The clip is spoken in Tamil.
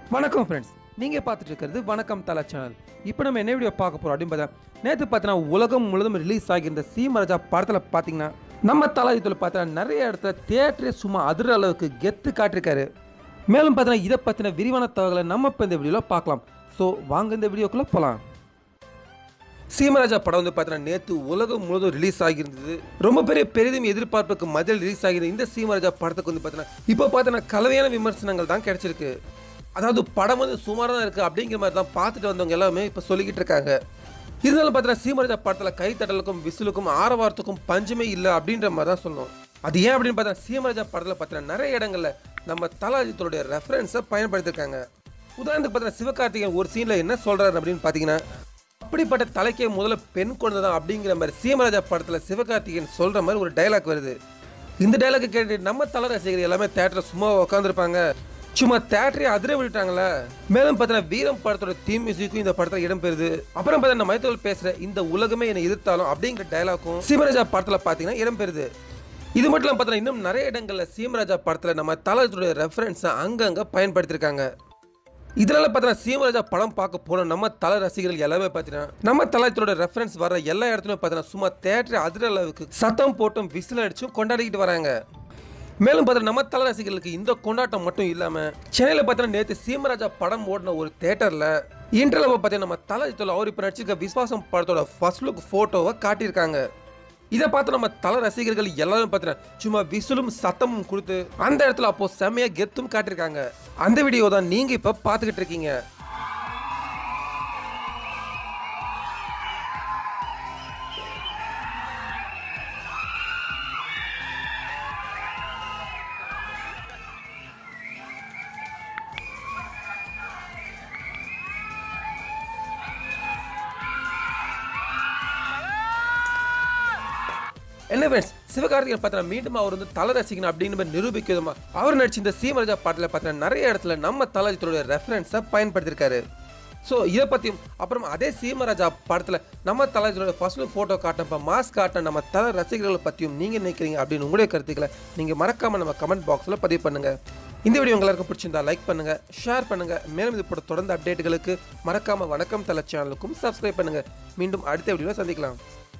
வணக்கம் ஃப்ரெண்ட்ஸ் நீங்கள் பார்த்துட்டு இருக்கிறது வணக்கம் தலா சேனல் இப்போ நம்ம என்ன வீடியோ பார்க்க போகிறோம் அப்படின்னு பார்த்தா நேற்று பார்த்தீங்கன்னா உலகம் முழுவதும் ரிலீஸ் ஆகியிருந்த சீமராஜா படத்தில் பார்த்தீங்கன்னா நம்ம தலாஜித்தில் பார்த்தீங்கன்னா நிறைய இடத்துல தேட்டரே சும்மா அதிர அளவுக்கு கெத்து காட்டிருக்காரு மேலும் பார்த்தீங்கன்னா இதை பற்றின விரிவான தகவலை நம்ம இப்போ இந்த வீடியோவில் பார்க்கலாம் ஸோ வாங்க இந்த வீடியோக்குள்ளே போகலாம் சீமராஜா படம் வந்து பார்த்தீங்கன்னா நேற்று உலகம் முழுவதும் ரிலீஸ் ஆகியிருந்தது ரொம்ப பெரிய பெரிதும் எதிர்பார்ப்புக்கு மதில் ரிலீஸ் ஆகியிருந்த இந்த சீமராஜா படத்துக்கு வந்து பார்த்தீங்கன்னா இப்போ பார்த்தீங்கன்னா கலவையான விமர்சனங்கள் தான் கிடைச்சிருக்கு அதாவது படம் வந்து சுமாராக தான் இருக்குது அப்படிங்கிற மாதிரி தான் பார்த்துட்டு வந்தவங்க எல்லாமே இப்போ சொல்லிக்கிட்டு இருக்காங்க இருந்தாலும் பார்த்தீங்கன்னா சீமராஜா படத்தில் கைத்தட்டலுக்கும் விசிலுக்கும் ஆரவாரத்துக்கும் பஞ்சமே இல்லை அப்படின்ற மாதிரி தான் சொல்லணும் அது ஏன் அப்படின்னு பார்த்தா சீமராஜா படத்தில் பார்த்தீங்கன்னா நிறைய இடங்களில் நம்ம தலாஜித்தோடைய ரெஃபரன்ஸை பயன்படுத்தியிருக்காங்க உதாரணத்துக்கு பார்த்தீங்கன்னா சிவகார்த்திகேயன் ஒரு சீனில் என்ன சொல்கிறாரு அப்படின்னு பார்த்தீங்கன்னா அப்படிப்பட்ட தலைக்கே முதல்ல பெண் குழந்தை தான் அப்படிங்கிற மாதிரி சீமராஜா படத்தில் சிவகார்த்திகேயன் சொல்கிற மாதிரி ஒரு டைலாக் வருது இந்த டைலாக் கேட்டு நம்ம தல ரசிகர்கள் எல்லாமே தேட்டரில் சும்மா உட்காந்துருப்பாங்க சும்மா தேட்டரே அதிர விட்டுட்டாங்களே மேலும் பார்த்தீங்கன்னா வீரம் படத்தோட தீம் மியூசிக்கும் இந்த படத்தில் இடம்பெறுது அப்புறம் பார்த்தீங்கன்னா மைத்தோல் பேசுகிற இந்த உலகமே என்னை எதிர்த்தாலும் அப்படிங்கிற டைலாக்கும் சீமராஜா படத்தில் பார்த்தீங்கன்னா இடம்பெறுது இது மட்டும் இல்லாமல் பார்த்தீங்கன்னா இன்னும் நிறைய இடங்களில் சீமராஜா படத்தில் நம்ம தலத்துடைய ரெஃபரன்ஸை அங்கங்கே பயன்படுத்தியிருக்காங்க இதனால பார்த்தீங்கன்னா சீமராஜா படம் பார்க்க போன நம்ம தல ரசிகர்கள் எல்லாமே பார்த்தீங்கன்னா நம்ம தலத்தோட ரெஃபரன்ஸ் வர எல்லா இடத்துலையும் பார்த்தீங்கன்னா சும்மா தேட்டர் அதிர அளவுக்கு சத்தம் போட்டும் விசில் அடிச்சும் கொண்டாடிக்கிட்டு வராங்க மேலும் பார்த்தீங்கன்னா நம்ம தல ரசிகர்களுக்கு இந்த கொண்டாட்டம் மட்டும் இல்லாமல் சென்னையில் பார்த்தீங்கன்னா நேற்று சீமராஜா படம் ஓடின ஒரு தேட்டரில் இன்டர்வியூ பார்த்தீங்கன்னா நம்ம தலஜித்தில் அவர் இப்போ நடிச்சிருக்க விஸ்வாசம் படத்தோட ஃபர்ஸ்ட் லுக் ஃபோட்டோவை காட்டியிருக்காங்க இதை பார்த்து நம்ம தல ரசிகர்கள் எல்லாரும் பார்த்தீங்கன்னா சும்மா விசிலும் சத்தமும் கொடுத்து அந்த இடத்துல அப்போ செம்மையா கெத்தும் காட்டியிருக்காங்க அந்த வீடியோ தான் நீங்க இப்ப பார்த்துக்கிட்டு இருக்கீங்க என்ன ஃப்ரெண்ட்ஸ் சிவகார்த்திகேயன் பார்த்தா மீண்டும் அவர் வந்து தல ரசிகன் அப்படின்னு மாதிரி நிரூபிக்கிறதுமா அவர் நடிச்ச இந்த சீமராஜா பாட்டில் பார்த்தீங்கன்னா நிறைய இடத்துல நம்ம தலஜித்தோடைய ரெஃபரன்ஸை பயன்படுத்தியிருக்காரு ஸோ இதை பற்றியும் அப்புறம் அதே சீமராஜா படத்தில் நம்ம தலஜித்தோட ஃபர்ஸ்ட் ஃபோட்டோ காட்டினப்ப மாஸ் காட்டின நம்ம தல ரசிகர்களை பற்றியும் நீங்கள் நினைக்கிறீங்க அப்படின்னு உங்களுடைய கருத்துக்களை நீங்கள் மறக்காமல் நம்ம கமெண்ட் பாக்ஸில் பதிவு பண்ணுங்கள் இந்த வீடியோ உங்களுக்கு பிடிச்சிருந்தா லைக் பண்ணுங்கள் ஷேர் பண்ணுங்கள் மேலும் இது போட தொடர்ந்து அப்டேட்டுகளுக்கு மறக்காமல் வணக்கம் தல சேனலுக்கும் சப்ஸ்கிரைப் பண்ணுங்கள் மீண்டும் அடுத்த வீடியோவில் சந்திக்கலாம்